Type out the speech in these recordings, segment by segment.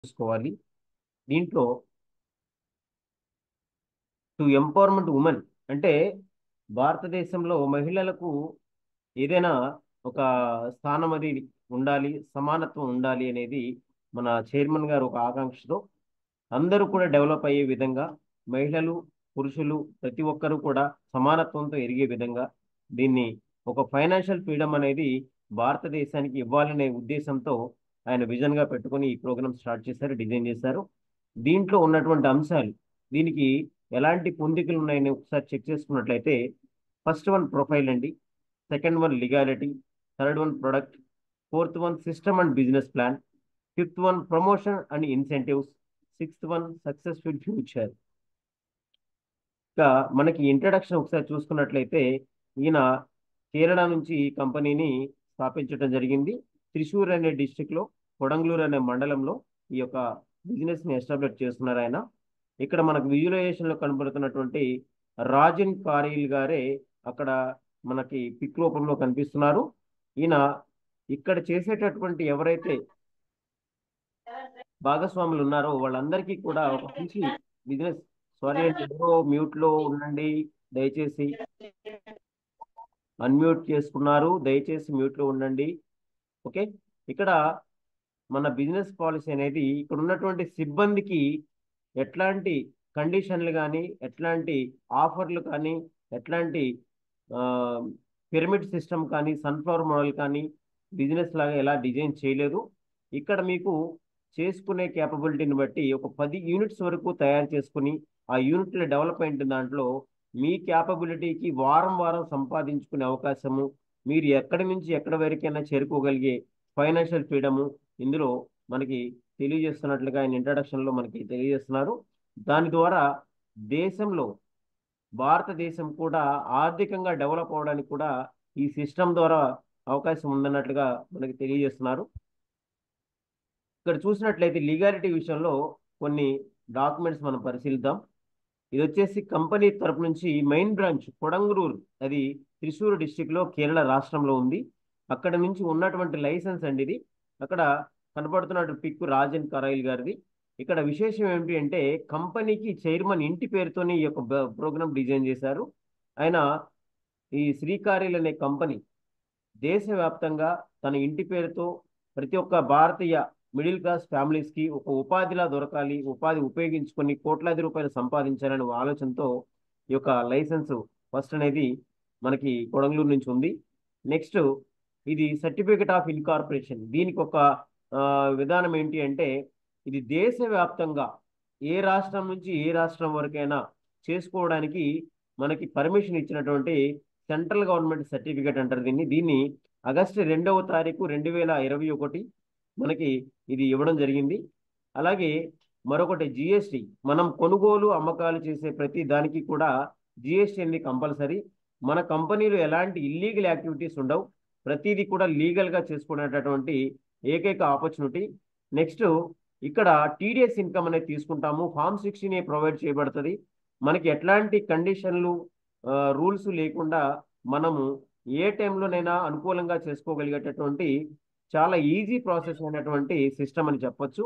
చూసుకోవాలి దీంట్లో to empowerment women అంటే భారతదేశంలో మహిళలకు ఏదైనా ఒక స్థానం అది ఉండాలి సమానత్వం ఉండాలి అనేది మన చైర్మన్ గారు ఒక ఆకాంక్షతో అందరూ కూడా డెవలప్ అయ్యే విధంగా మహిళలు పురుషులు ప్రతి ఒక్కరూ కూడా సమానత్వంతో ఎరిగే విధంగా దీన్ని ఒక ఫైనాన్షియల్ ఫ్రీడమ్ అనేది భారతదేశానికి ఇవ్వాలనే ఉద్దేశంతో ఆయన విజన్ గా పెట్టుకొని ఈ ప్రోగ్రామ్ స్టార్ట్ చేశారు డిజైన్ చేశారు దీంట్లో ఉన్నటువంటి అంశాలు దీనికి ఎలాంటి పొందికలు ఉన్నాయని ఒకసారి చెక్ చేసుకున్నట్లయితే ఫస్ట్ వన్ ప్రొఫైల్ అండి second one legality third one product fourth one system and business plan fifth one promotion and incentives sixth one successful future ఇంకా మనకి ఇంట్రడక్షన్ ఒకసారి చూసుకున్నట్లయితే ఈయన కేరళ నుంచి ఈ కంపెనీని స్థాపించడం జరిగింది త్రిశూర్ అనే డిస్టిక్ లో కొడంగలూరు అనే మండలంలో ఈ యొక్క బిజినెస్ ని ఎస్టాబ్లిష్ చేస్తున్నారు ఆయన ఇక్కడ మనకు విజువలైజేషన్ లో కనబడుతున్నటువంటి రాజన్ కారీల్ గారే అక్కడ మనకి పిక్ రూపంలో కనిపిస్తున్నారు ఈయన ఇక్కడ చేసేటటువంటి ఎవరైతే భాగస్వాములు ఉన్నారో వాళ్ళందరికీ కూడా ఒక మంచి బిజినెస్ సారీ అండి ఎవరో మ్యూట్ లో ఉండండి దయచేసి అన్మ్యూట్ చేసుకున్నారు దయచేసి మ్యూట్ లో ఉండండి ఓకే ఇక్కడ మన బిజినెస్ పాలసీ అనేది ఇక్కడ ఉన్నటువంటి సిబ్బందికి ఎట్లాంటి కండిషన్లు కానీ ఎట్లాంటి ఆఫర్లు కానీ ఎట్లాంటి పిరమిడ్ సిస్టమ్ కానీ సన్ఫ్లవర్ మోడల్ కానీ బిజినెస్ లాగా ఎలా డిజైన్ చేయలేదు ఇక్కడ మీకు చేసుకునే క్యాపబిలిటీని బట్టి ఒక పది యూనిట్స్ వరకు తయారు చేసుకుని ఆ యూనిట్ల డెవలప్మెంట్ దాంట్లో మీ క్యాపబిలిటీకి వారం వారం సంపాదించుకునే అవకాశము మీరు ఎక్కడి నుంచి ఎక్కడి వరకైనా చేరుకోగలిగే ఫైనాన్షియల్ ఫ్రీడము ఇందులో మనకి తెలియజేస్తున్నట్లుగా ఆయన ఇంట్రడక్షన్లో మనకి తెలియజేస్తున్నారు దాని ద్వారా దేశంలో భారతదేశం కూడా ఆర్థికంగా డెవలప్ అవడానికి కూడా ఈ సిస్టమ్ ద్వారా అవకాశం ఉందన్నట్లుగా మనకి తెలియజేస్తున్నారు ఇక్కడ చూసినట్లయితే లీగాలిటీ విషయంలో కొన్ని డాక్యుమెంట్స్ మనం పరిశీలిద్దాం ఇది వచ్చేసి కంపెనీ తరపు నుంచి మెయిన్ బ్రాంచ్ కొడంగలూరు అది త్రిశూర్ డిస్టిక్ లో కేరళ రాష్ట్రంలో ఉంది అక్కడ నుంచి ఉన్నటువంటి లైసెన్స్ అండి ఇది అక్కడ కనబడుతున్న పిక్ రాజన్ కరైల్ గారిది ఇక్కడ విశేషం ఏమిటి అంటే కంపెనీకి చైర్మన్ ఇంటి పేరుతోనే ఈ యొక్క ప్రోగ్రామ్ డిజైన్ చేశారు ఆయన ఈ శ్రీకార్యల్ అనే కంపెనీ దేశవ్యాప్తంగా తన ఇంటి పేరుతో ప్రతి ఒక్క భారతీయ మిడిల్ క్లాస్ ఫ్యామిలీస్ కి ఒక ఉపాధిలా దొరకాలి ఉపాధి ఉపయోగించుకొని కోట్లాది రూపాయలు సంపాదించాలనే ఆలోచనతో ఈ యొక్క లైసెన్స్ ఫస్ట్ అనేది మనకి కొడంగలూరు నుంచి ఉంది నెక్స్ట్ ఇది సర్టిఫికెట్ ఆఫ్ ఇన్కార్పొరేషన్ దీనికి ఒక విధానం ఏంటి అంటే ఇది దేశవ్యాప్తంగా ఏ రాష్ట్రం నుంచి ఏ రాష్ట్రం వరకైనా చేసుకోవడానికి మనకి పర్మిషన్ ఇచ్చినటువంటి సెంట్రల్ గవర్నమెంట్ సర్టిఫికేట్ అంటారు దీన్ని దీన్ని ఆగస్టు రెండవ తారీఖు రెండు వేల ఇరవై ఒకటి మనకి ఇది ఇవ్వడం జరిగింది అలాగే మరొకటి జిఎస్టి మనం కొనుగోలు అమ్మకాలు చేసే ప్రతి దానికి కూడా జిఎస్టి అనేది కంపల్సరీ మన కంపెనీలో ఎలాంటి ఇల్లీగల్ యాక్టివిటీస్ ఉండవు ప్రతిదీ కూడా లీగల్గా చేసుకునేటటువంటి ఏకైక ఆపర్చునిటీ నెక్స్ట్ ఇక్కడ టీడీఎస్ ఇన్కమ్ అనేది తీసుకుంటాము ఫామ్ సిక్స్టీన్ ప్రొవైడ్ చేయబడుతుంది మనకి ఎట్లాంటి కండిషన్లు రూల్స్ లేకుండా మనము ఏ టైంలోనైనా అనుకూలంగా చేసుకోగలిగేటటువంటి చాలా ఈజీ ప్రాసెస్ అయినటువంటి సిస్టమ్ అని చెప్పొచ్చు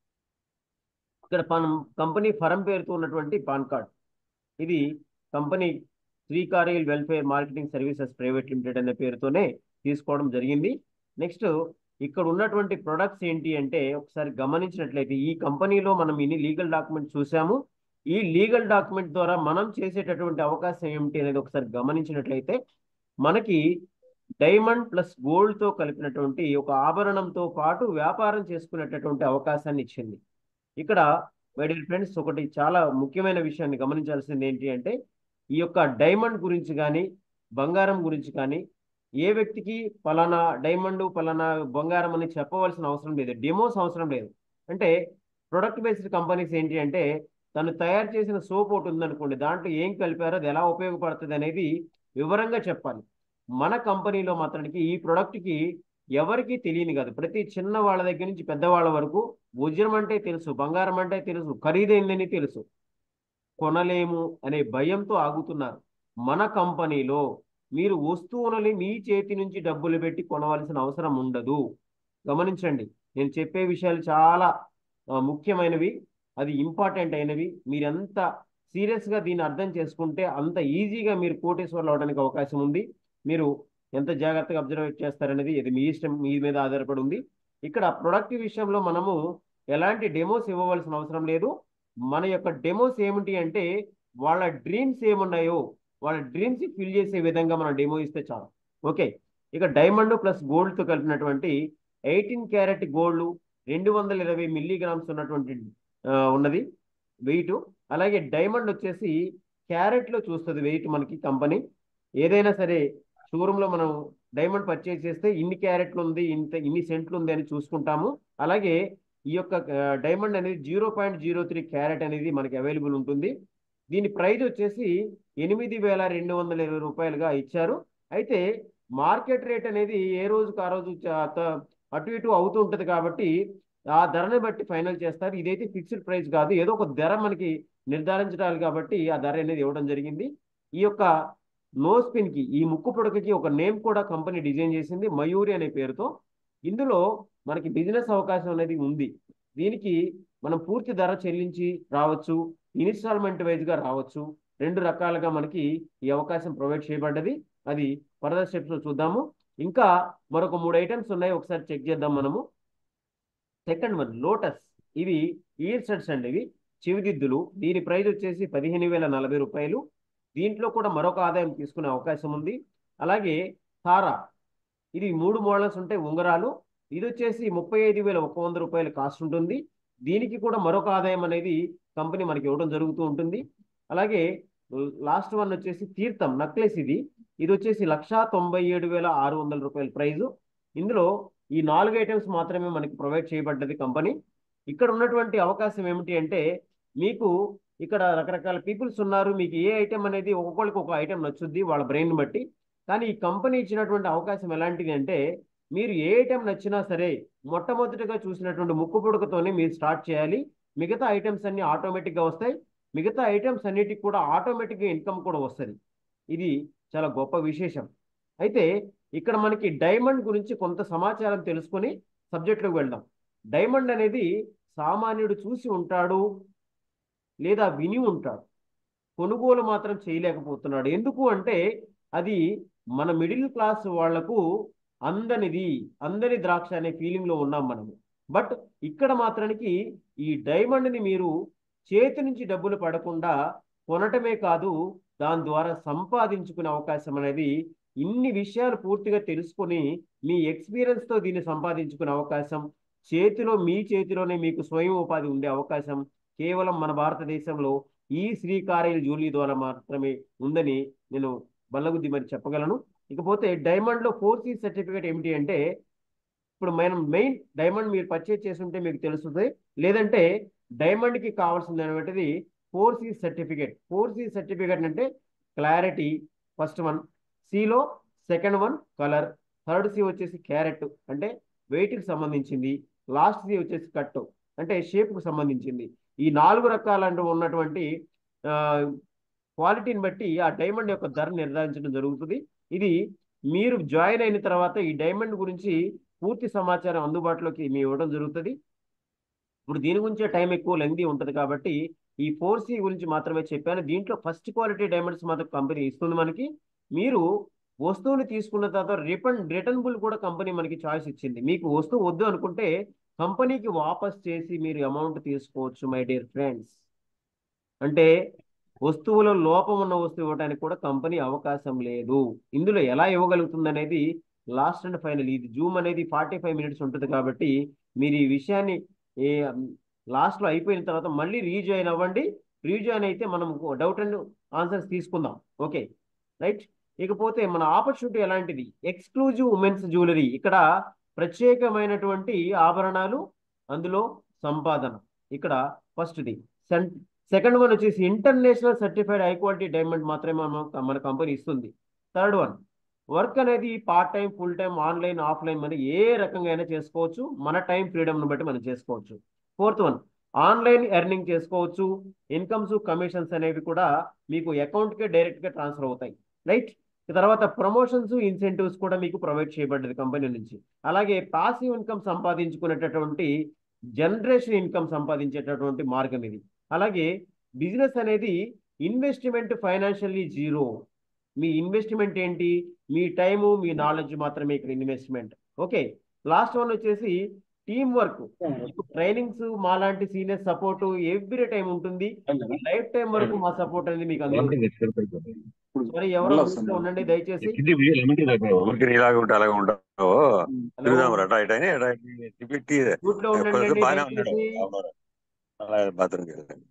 ఇక్కడ మనం కంపెనీ ఫరం పేరుతో ఉన్నటువంటి పాన్ కార్డ్ ఇది కంపెనీ శ్రీకారియల్ welfare marketing services private limited అనే పేరుతోనే తీసుకోవడం జరిగింది నెక్స్ట్ ఇక్కడ ఉన్నటువంటి ప్రొడక్ట్స్ ఏంటి అంటే ఒకసారి గమనించినట్లయితే ఈ కంపెనీలో మనం ఇన్ని లీగల్ డాక్యుమెంట్ చూసాము ఈ లీగల్ డాక్యుమెంట్ ద్వారా మనం చేసేటటువంటి అవకాశం ఏమిటి అనేది ఒకసారి గమనించినట్లయితే మనకి డైమండ్ ప్లస్ గోల్డ్ తో కలిపినటువంటి ఒక ఆభరణంతో పాటు వ్యాపారం చేసుకునేటటువంటి అవకాశాన్ని ఇచ్చింది ఇక్కడ మై డియర్ ఫ్రెండ్స్ ఒకటి చాలా ముఖ్యమైన విషయాన్ని గమనించాల్సింది ఏంటి అంటే ఈ యొక్క డైమండ్ గురించి కానీ బంగారం గురించి కానీ ఏ వ్యక్తికి పలానా డైమండ్ పలానా బంగారం అని చెప్పవలసిన అవసరం లేదు డెమోస్ అవసరం లేదు అంటే ప్రొడక్ట్ బేస్డ్ కంపెనీస్ ఏంటి అంటే తను తయారు చేసిన సోప్ ఒకటి ఉందనుకోండి దాంట్లో ఏం కలిపారో అది ఎలా ఉపయోగపడుతుంది అనేది వివరంగా చెప్పాలి మన కంపెనీలో మాత్రానికి ఈ ప్రోడక్ట్కి ఎవరికి తెలియని కాదు ప్రతి చిన్న వాళ్ళ దగ్గర నుంచి పెద్దవాళ్ళ వరకు వజ్రం అంటే తెలుసు బంగారం అంటే తెలుసు ఖరీదైందని తెలుసు కొనలేము అనే భయంతో ఆగుతున్నారు మన కంపెనీలో మీరు వస్తువులని మీ చేతి నుంచి డబ్బులు పెట్టి కొనవలసిన అవసరం ఉండదు గమనించండి నేను చెప్పే విషయాలు చాలా ఆ, ముఖ్యమైనవి అది ఇంపార్టెంట్ అయినవి మీరు ఎంత సీరియస్గా దీన్ని అర్థం చేసుకుంటే అంత ఈజీగా మీరు కోటేశ్వర్లు అవడానికి అవకాశం ఉంది మీరు ఎంత జాగ్రత్తగా అబ్జర్వ్ చేస్తారనేది ఇది మీ ఇష్టం మీ మీద ఆధారపడి ఉంది ఇక్కడ ప్రొడక్ట్ విషయంలో మనము ఎలాంటి డెమోస్ ఇవ్వవలసిన అవసరం లేదు మన యొక్క డెమోస్ ఏమిటి అంటే వాళ్ళ డ్రీమ్స్ ఏమున్నాయో వాళ్ళ డ్రీమ్స్ ఫిల్ చేసే విధంగా మనం డెమో ఇస్తే చాలు ఓకే ఇక డైమండ్ ప్లస్ గోల్డ్తో కలిపినటువంటి ఎయిటీన్ క్యారెట్ గోల్డ్ రెండు వందల ఇరవై మిల్లీగ్రామ్స్ ఉన్నటువంటి ఆ, ఉన్నది వెయిట్ అలాగే డైమండ్ వచ్చేసి క్యారెట్లో చూస్తుంది వెయిట్ మనకి కంపెనీ ఏదైనా సరే షోరూంలో మనం డైమండ్ పర్చేజ్ చేస్తే ఇన్ని క్యారెట్లు ఉంది ఇంత ఇన్ని సెంట్లు ఉంది అని చూసుకుంటాము అలాగే ఈ యొక్క డైమండ్ అనేది zero point zero three carat అనేది మనకి అవైలబుల్ ఉంటుంది దీని ప్రైస్ వచ్చేసి ఎనిమిది వేల రెండు వందల ఇరవై రూపాయలుగా ఇచ్చారు అయితే మార్కెట్ రేట్ అనేది ఏ రోజుకు ఆ రోజు చ- త- అటు ఇటు అవుతూ ఉంటుంది కాబట్టి ఆ ధరని బట్టి ఫైనల్ చేస్తారు ఇదైతే ఫిక్స్డ్ ప్రైస్ కాదు ఏదో ఒక ధర మనకి నిర్ధారించడాలి కాబట్టి ఆ ధర అనేది ఇవ్వడం జరిగింది ఈ యొక్క నోస్ పిన్ కి ఈ ముక్కు పుడకకి ఒక నేమ్ కూడా కంపెనీ డిజైన్ చేసింది మయూరి అనే పేరుతో ఇందులో మనకి బిజినెస్ అవకాశం అనేది ఉంది దీనికి మనం పూర్తి ధర చెల్లించి రావచ్చు ఇన్స్టాల్మెంట్ వైజ్ గా రావచ్చు రెండు రకాలుగా మనకి ఈ అవకాశం ప్రొవైడ్ చేయబడ్డది అది ఫర్దర్ స్టెప్స్ లో చూద్దాము ఇంకా మరొక మూడు ఐటమ్స్ ఉన్నాయి ఒకసారి చెక్ చేద్దాం మనము సెకండ్ వన్ లోటస్ ఇవి ఇయర్ సెట్స్ అండి ఇవి చెవిదిద్దులు దీని ప్రైస్ వచ్చేసి పదిహేను వేల నలభై రూపాయలు దీంట్లో కూడా మరొక ఆదాయం తీసుకునే అవకాశం ఉంది అలాగే తారా ఇది మూడు మోడల్స్ ఉంటాయి ఉంగరాలు ఇది వచ్చేసి ముప్పై ఐదు వేల ఒక వంద రూపాయల కాస్ట్ ఉంటుంది దీనికి కూడా మరొక ఆదాయం అనేది కంపెనీ మనకి ఇవ్వడం జరుగుతూ ఉంటుంది అలాగే లాస్ట్ వన్ వచ్చేసి తీర్థం నక్లెస్ ఇది ఇది వచ్చేసి లక్షా తొంభై ఏడు వేల ఆరు వందల రూపాయల ప్రైజు ఇందులో ఈ నాలుగు ఐటమ్స్ మాత్రమే మనకి ప్రొవైడ్ చేయబడ్డది కంపెనీ ఇక్కడ ఉన్నటువంటి అవకాశం ఏమిటి అంటే మీకు ఇక్కడ రకరకాల పీపుల్స్ ఉన్నారు మీకు ఏ ఐటెం అనేది ఒక్కొక్కరికి ఒక ఐటెం నచ్చుద్ది వాళ్ళ బ్రెయిన్ బట్టి కానీ ఈ కంపెనీ ఇచ్చినటువంటి అవకాశం ఎలాంటిది అంటే మీరు ఏ ఐటెం నచ్చినా సరే మొట్టమొదటిగా చూసినటువంటి ముక్కు పుడకతోనే మీరు స్టార్ట్ చేయాలి మిగతా ఐటమ్స్ అన్ని ఆటోమేటిక్గా వస్తాయి మిగతా ఐటమ్స్ అన్నిటికి కూడా ఆటోమేటిక్గా ఇన్కమ్ కూడా వస్తుంది ఇది చాలా గొప్ప విశేషం అయితే ఇక్కడ మనకి డైమండ్ గురించి కొంత సమాచారం తెలుసుకొని సబ్జెక్ట్లోకి వెళ్దాం డైమండ్ అనేది సామాన్యుడు చూసి ఉంటాడు లేదా విని ఉంటాడు కొనుగోలు మాత్రం చేయలేకపోతున్నాడు ఎందుకు అంటే అది మన మిడిల్ క్లాస్ వాళ్లకు అందనిది అందని ద్రాక్ష అనే ఫీలింగ్ లో ఉన్నాం మనము బట్ ఇక్కడ మాత్రానికి ఈ డైమండ్ ని మీరు చేతి నుంచి డబ్బులు పడకుండా కొనటమే కాదు దాని ద్వారా సంపాదించుకునే అవకాశం అనేది ఇన్ని విషయాలు పూర్తిగా తెలుసుకొని మీ ఎక్స్పీరియన్స్ తో దీన్ని సంపాదించుకునే అవకాశం చేతిలో మీ చేతిలోనే మీకు స్వయం ఉపాధి ఉండే అవకాశం కేవలం మన భారతదేశంలో ఈ శ్రీకార్య జూలీ ద్వారా మాత్రమే ఉందని నేను బల్లగుద్ది మరి చెప్పగలను ఇకపోతే డైమండ్ లో ఫోర్ సి సర్టిఫికేట్ ఏమిటి అంటే ఇప్పుడు మనం మెయిన్ డైమండ్ మీరు పర్చేజ్ చేస్తుంటే మీకు తెలుస్తుంది లేదంటే డైమండ్ కి కావాల్సింది four C certificate four C certificate అంటే క్లారిటీ ఫస్ట్ వన్ సిలో second one colour third C వచ్చేసి క్యారెట్ అంటే weight కి సంబంధించింది లాస్ట్ సి వచ్చేసి కట్ అంటే shape కు సంబంధించింది ఈ నాలుగు రకాల ఉన్నటువంటి క్వాలిటీని బట్టి ఆ డైమండ్ యొక్క ధర నిర్ధారించడం జరుగుతుంది ఇది మీరు జాయిన్ అయిన తర్వాత ఈ డైమండ్ గురించి పూర్తి సమాచారం అందుబాటులోకి మీ ఇవ్వడం జరుగుతుంది ఇప్పుడు దీని గురించే టైం ఎక్కువ లెంగ్ది ఉంటుంది కాబట్టి ఈ ఫోర్ సి గురించి మాత్రమే చెప్పాను దీంట్లో ఫస్ట్ క్వాలిటీ డైమండ్స్ మాత్రం కంపెనీ ఇస్తుంది మనకి మీరు వస్తువుని తీసుకున్న తర్వాత రిటర్న్ రిటర్నబుల్ కూడా కంపెనీ మనకి చాయిస్ ఇచ్చింది మీకు వస్తువు వద్దు అనుకుంటే కంపెనీకి వాపస్ చేసి మీరు అమౌంట్ తీసుకోవచ్చు మై డియర్ ఫ్రెండ్స్ అంటే వస్తువులో లోపం ఉన్న వస్తువు ఇవ్వడానికి కూడా కంపెనీ అవకాశం లేదు ఇందులో ఎలా ఇవ్వగలుగుతుంది అనేది లాస్ట్ అండ్ ఫైనల్ ఇది జూమ్ అనేది ఫార్టీ ఫైవ్ మినిట్స్ ఉంటుంది కాబట్టి మీరు ఈ విషయాన్ని ఏ లాస్ట్లో అయిపోయిన తర్వాత మళ్ళీ రీజాయిన్ అవ్వండి రీజాయిన్ అయితే మనం డౌట్ అండ్ ఆన్సర్స్ తీసుకుందాం ఓకే రైట్ ఇకపోతే మన ఆపర్చునిటీ ఎలాంటిది ఎక్స్క్లూజివ్ ఉమెన్స్ జ్యువెలరీ ఇక్కడ ప్రత్యేకమైనటువంటి ఆభరణాలు అందులో సంపాదన ఇక్కడ ఫస్ట్ది సెకండ్ వన్ వచ్చేసి international certified high quality diamond మాత్రమే మన మన కంపెనీ ఇస్తుంది థర్డ్ వన్ వర్క్ అనేది part time full time online offline మనం ఏ రకంగా అయినా చేసుకోవచ్చు మన టైం ఫ్రీడమ్ను బట్టి మనం చేసుకోవచ్చు ఫోర్త్ వన్ ఆన్లైన్ ఎర్నింగ్ చేసుకోవచ్చు ఇన్కమ్స్ కమిషన్స్ అనేవి కూడా మీకు అకౌంట్కే డైరెక్ట్గా ట్రాన్స్ఫర్ అవుతాయి రైట్ తర్వాత ప్రమోషన్స్ ఇన్సెంటివ్స్ కూడా మీకు ప్రొవైడ్ చేయబడ్డది కంపెనీ నుంచి అలాగే పాసివ్ ఇన్కమ్ సంపాదించుకునేటటువంటి జనరేషన్ ఇన్కమ్ సంపాదించేటటువంటి మార్గం ఇది అలాగే బిజినెస్ అనేది ఇన్వెస్ట్మెంట్ ఫైనాన్షియల్లీ జీరో మీ ఇన్వెస్ట్మెంట్ ఏంటి మీ టైము మీ నాలెడ్జ్ మాత్రమే ఇక్కడ ఇన్వెస్ట్మెంట్ ఓకే లాస్ట్ వన్ వచ్చేసి టీం వర్క్ ట్రైనింగ్స్ మా లాంటి సీనియర్ సపోర్ట్ ఎవ్రీ టైం ఉంటుంది లైఫ్ టైం వరకు మా సపోర్ట్ అనేది మీకు అందుతుంది సారీ ఎవరో గ్రూప్లో ఉండండి దయచేసి ఊరికి ఇలాగ ఉంటా అలాగ ఉంటావు తిరుగుదాం రా అటు అని పెట్టి గ్రూప్లో ఉండండి బాగానే ఉన్నాడు దయచేసి అలా బాత్రూమ్కి వెళ్ళండి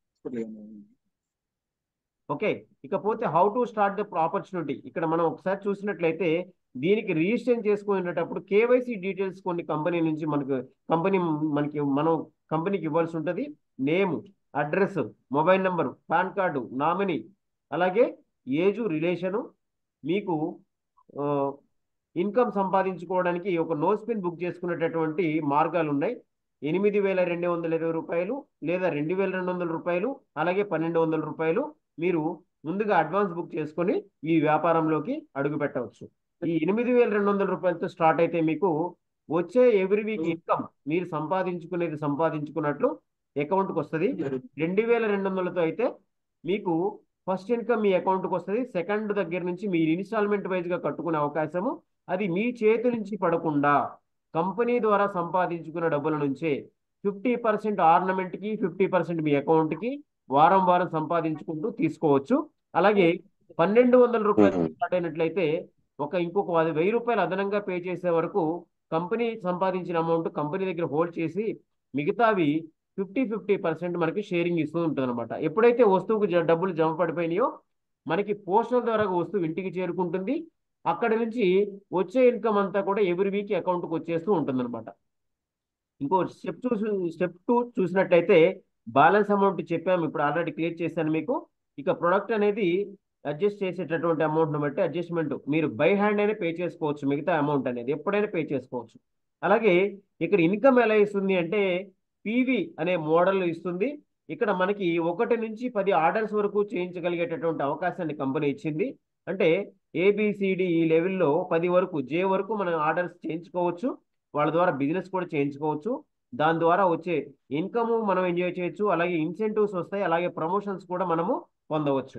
ఓకే ఇకపోతే how to start the opportunity ఇక్కడ మనం ఒకసారి చూసినట్లయితే దీనికి రిజిస్ట్రేషన్ చేసుకునేటప్పుడు కేవైసీ డీటెయిల్స్ కొన్ని కంపెనీ నుంచి మనకు కంపెనీ మనకి మనం కంపెనీకి ఇవ్వాల్సి ఉంటుంది name address mobile number PAN card nominee అలాగే ఏజు రిలేషను మీకు ఇన్కమ్ సంపాదించుకోవడానికి ఒక నో స్పిన్ బుక్ చేసుకునేటటువంటి మార్గాలు ఉన్నాయి ఎనిమిది వేల రెండు వందల ఇరవై రూపాయలు లేదా రెండు వేల రెండు వందల రూపాయలు అలాగే పన్నెండు వందల రూపాయలు మీరు ముందుగా అడ్వాన్స్ బుక్ చేసుకొని ఈ వ్యాపారంలోకి అడుగు పెట్టవచ్చు ఈ ఎనిమిది వేల రెండు వందల రూపాయలతో స్టార్ట్ అయితే మీకు వచ్చే ఎవ్రీ వీక్ ఇన్కమ్ మీరు సంపాదించుకునేది సంపాదించుకున్నట్లు అకౌంట్కి వస్తుంది రెండు వేల రెండు వందలతో అయితే మీకు ఫస్ట్ ఇన్కమ్ మీ అకౌంట్కి వస్తుంది సెకండ్ దగ్గర నుంచి మీరు ఇన్స్టాల్మెంట్ వైజ్గా కట్టుకునే అవకాశము అది మీ చేతి నుంచి పడకుండా కంపెనీ ద్వారా సంపాదించుకున్న డబ్బుల నుంచే ఫిఫ్టీ పర్సెంట్ ఆర్నమెంట్కి ఫిఫ్టీ పర్సెంట్ మీ అకౌంట్కి వారం వారం సంపాదించుకుంటూ తీసుకోవచ్చు అలాగే పన్నెండు వందల రూపాయలు స్టార్ట్ అయినట్లయితే ఒక ఇంకొక అది వెయ్యి రూపాయలు అదనంగా పే చేసే వరకు కంపెనీ సంపాదించిన అమౌంట్ కంపెనీ దగ్గర హోల్డ్ చేసి మిగతావి ఫిఫ్టీ ఫిఫ్టీ పర్సెంట్ మనకి షేరింగ్ ఇస్తూ ఉంటుంది అనమాట ఎప్పుడైతే వస్తువుకు జ- డబ్బులు జమ పడిపోయినాయో మనకి పోస్టల్ ద్వారా వస్తువు ఇంటికి చేరుకుంటుంది అక్కడి నుంచి వచ్చే ఇన్కమ్ అంతా కూడా ఎవ్రీ వీక్ అకౌంట్కి వచ్చేస్తూ ఉంటుంది అనమాట ఇంకో స్టెప్ చూసి స్టెప్ టూ చూసినట్లయితే బ్యాలెన్స్ అమౌంట్ చెప్పాము ఇప్పుడు ఆల్రెడీ క్లియర్ చేశాను మీకు ఇక ప్రొడక్ట్ అనేది అడ్జస్ట్ చేసేటటువంటి అమౌంట్ని బట్టి అడ్జస్ట్మెంట్ మీరు బై హ్యాండ్ అయినా పే చేసుకోవచ్చు మిగతా అమౌంట్ అనేది ఎప్పుడైనా పే చేసుకోవచ్చు అలాగే ఇక్కడ ఇన్కమ్ ఎలా ఇస్తుంది అంటే పీవీ అనే మోడల్ ఇస్తుంది ఇక్కడ మనకి ఒకటి నుంచి పది ఆర్డర్స్ వరకు చేయించగలిగేటటువంటి అవకాశాన్ని కంపెనీ ఇచ్చింది అంటే ఏబిసిడి ఈ లెవెల్లో పది వరకు జే వరకు మనం ఆర్డర్స్ చేయించుకోవచ్చు వాళ్ళ ద్వారా బిజినెస్ కూడా చేయించుకోవచ్చు దాని ద్వారా వచ్చే ఇన్కమ్ మనం ఎంజాయ్ చేయొచ్చు అలాగే ఇన్సెంటివ్స్ వస్తాయి అలాగే ప్రమోషన్స్ కూడా మనము పొందవచ్చు